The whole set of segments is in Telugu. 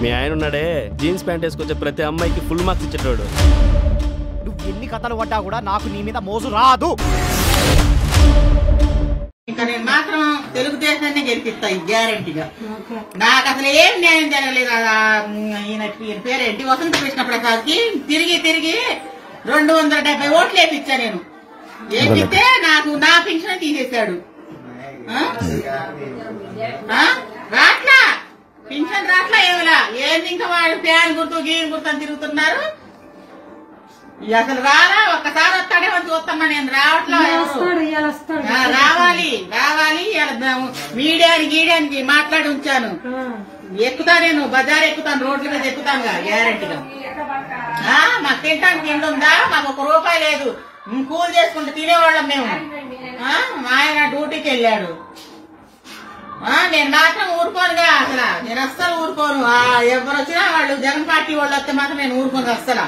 మీ ఆయన ఉన్నాడే జీన్స్ ప్యాంట్ వేసుకొచ్చే ప్రతి అమ్మాయికి ఫుల్ మార్క్స్ ఇచ్చేటోడు నువ్వు ఎన్ని కథలు పడ్డా కూడా నాకు నీ మీద మోజు రాదు ఇంకా నేను మాత్రం తెలుగుదేశాన్ని గెలిపిస్తా గ్యారంటీగా నాకు అసలు ఏం న్యాయం జరగలేదు ఆ, ఉమ్, ఈయన ఈయన పేరేంటి వసంత కృష్ణ ప్రసాద్ కి తిరిగి తిరిగి రెండు వందల డెబ్బై ఓట్లు వేపించా నేను వేపిస్తే నాకు నా పింఛన్ తీసేశాడు ఆ? ఆ? రాట్లా పింఛన్ రాట్లా ఏమిలా ఏంది ఇంకా వాడు ఫ్యాన్ గుర్తు గీన్ గుర్తు అని తిరుగుతున్నారు ఇక అసలు రారా ఒక్కసారి వస్తాడేమో చూస్తున్నా నేను రావట్లా ఎవరు. ఆ, రావాలి రావాలి ఇవాళ ద- మీడియాని గీడియానికి మాట్లాడి ఉంచాను ఎక్కుతా నేను బజార్ ఎక్కుతాను రోడ్ల మీద ఎక్కుతాను గ్యారంటీగా ఆ, మాకు తినడానికి తిండి ఉందా మాకు ఒక రూపాయి లేదు ఉమ్, కూలి చేసుకుంటూ తినేవాళ్ళం మేము ఆ, మా ఆయన డ్యూటీకి వెళ్ళాడు ఆ, నేను మాత్రం ఊరుకోనుగా అసలు నేను అస్సలు ఊరుకోను ఆ, ఎవరు వచ్చినా వాళ్ళు జగన్ పార్టీ వాళ్ళు వస్తే మాత్రం నేను ఊరుకోను అస్సలు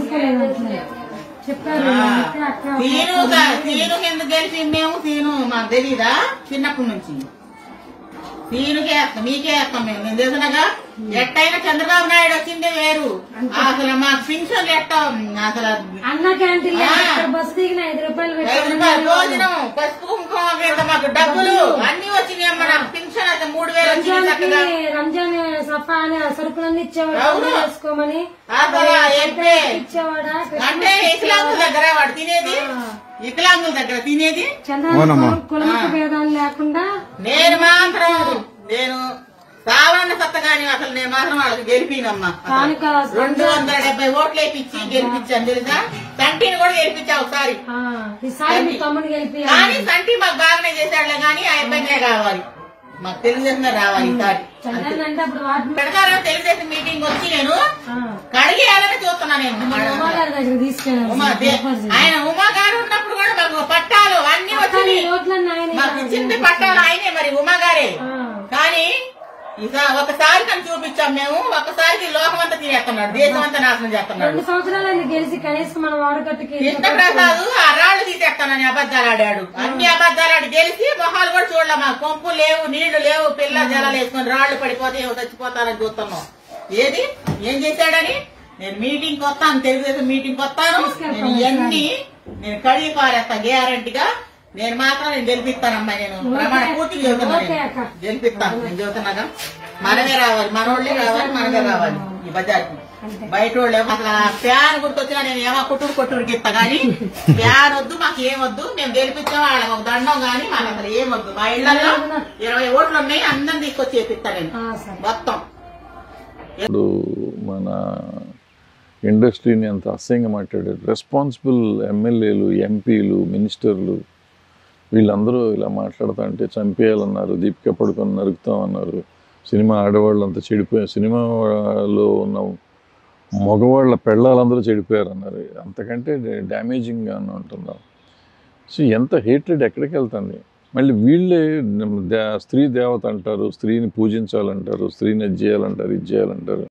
తీను తీను ఎందుకు గెలిచి మేము తీను మాకు తెలీదా చిన్నప్పటి నుంచి తీనుకే వేస్తాం మీకే వేస్తాం మేము నేను తెలిసినగా ఎట్టయినా చంద్రబాబు నాయుడు వచ్చిందే వేరు అసలు మాకు పింఛన్ ఎట్ట అసలు అన్న క్యాంటీన్ ఆ. బస్సు దిగిన ఐదు రూపాయలు ఐదు పెట్టి రూపాయలు భోజనం పసుపు కుంకుమ మీద మాకు డబ్బులు అన్ని వచ్చినాయి అమ్మ నాకు పింఛన్ అయితే మూడు వేలు వచ్చింది రంజాన్కి చక్కగా రంజాన్ సఫా అని సరుకులన్నీ ఇచ్చేవాడు అవును. పండుగ చేసుకోమని అసలు ఏంటే ఇచ్చేవాడా అంటే ఇస్లాంగుల దగ్గర వాడు తినేది వికలాంగుల దగ్గర తినేది చంద్రబాబు కులమత భేదాలు లేకుండా నేను మాత్రం నేను సావన్న సత్తగాని అసలు నేను మాత్రం వాళ్ళకి గెలిపినమ్మా కానుక రెండు వందల డెబ్బై ఓట్లు వేపించి గెలిపించాను తెలుసా సంటిని కూడా గెలిపించా ఒకసారి ఆ, ఈసారి మీ తమ్ముడు గెలిపి కానీ సంటి మాకు బాగానే చేశాడులే కానీ ఆ అబ్బాయికే కావాలి మాకు తెలుగుదేశం రావాలి ఈసారి చంద్రబాబు అంటే అప్పుడు వాటి పెడతారో తెలుగుదేశం మీటింగ్ వచ్చి నేను కడిగేయాలని చూస్తున్నా నేను ఉమాగారి దగ్గర ఉమా దే- తీసుకెళ్ళారు ఆయన ఉమా గారు ఉన్నప్పుడు కూడా మాకు పట్టాలు అన్ని వచ్చినాయి ఓట్లన్నీ ఆయన మాకు ఇచ్చింది పట్టాలు ఆయనే మరి ఉమా గారే కానీ ఇక ఒకసారి కని చూపించాం మేము ఒకసారికి లోకం అంతా తినేస్తున్నాడు దేశం అంతా నాశనం చేస్తున్నాడు రెండు సంవత్సరాలు ఆయన గెలిచి కనీసం మన వాడకట్టుకి కృష్ణప్రసాద్ ఆ రాళ్లు తీసేస్తానని అబద్ధాలు ఆడాడు అన్ని అబద్ధాలు ఆడి గెలిచి మొహాలు కూడా చూడలే మా కొంపు లేవు నీళ్లు లేవు పిల్ల జలాలు వేసుకొని రాళ్లు పడిపోతే ఏవో చచ్చిపోతారని చూస్తున్నాం ఏది ఏం చేశాడని నేను మీటింగ్ వస్తాను తెలుగుదేశం మీటింగ్ వస్తాను నేను ఇవన్నీ నేను కడిగి పారేస్తా గ్యారంటీగా నేను మాత్రం నేను గెలిపిస్తానమ్మా నేను ప్రమాణ పూర్తిగా చెబుతున్నా ఓకే నేను. అక్క. గెలిపిస్తాను నేను చెబుతున్నాగా మనమే రావాలి మనోళ్ళే రావాలి మనమే రావాలి ఈ బజార్కి బయట వాళ్ళు ఏమో అసలు ఆ ఫ్యాన్ గుర్తొచ్చినా నేను ఏమో కొట్టుడు కొట్టుడికి ఇస్తా గానీ ఫ్యాన్ వద్దు మాకు ఏం వద్దు మేము గెలిపించాం వాళ్ళకి ఒక దండం గానీ మాకు అసలు ఏం వద్దు మా ఇళ్లలో ఇరవై ఓట్లు ఉన్నాయి అందరం తీసుకొచ్చి చేపిస్తా నేను మొత్తం ఇప్పుడు మన ఇండస్ట్రీని అంత అసహ్యంగా మాట్లాడారు రెస్పాన్సిబుల్ ఎమ్మెల్యేలు ఎంపీలు మినిస్టర్లు వీళ్ళందరూ ఇలా మాట్లాడుతా అంటే చంపేయాలన్నారు దీపిక పడుకొని నరుకుతామన్నారు సినిమా ఆడవాళ్ళు అంతా చెడిపోయారు సినిమాలో ఉన్న మగవాళ్ళ పెళ్ళాలందరూ చెడిపోయారు అన్నారు అంతకంటే డ్యామేజింగ్గా ఉంటున్నాం సో ఎంత హేట్రెడ్ ఎక్కడికి వెళ్తుంది మళ్ళీ వీళ్ళే దే- స్త్రీ దేవత అంటారు స్త్రీని పూజించాలంటారు స్త్రీని అది చేయాలంటారు ఇది చేయాలంటారు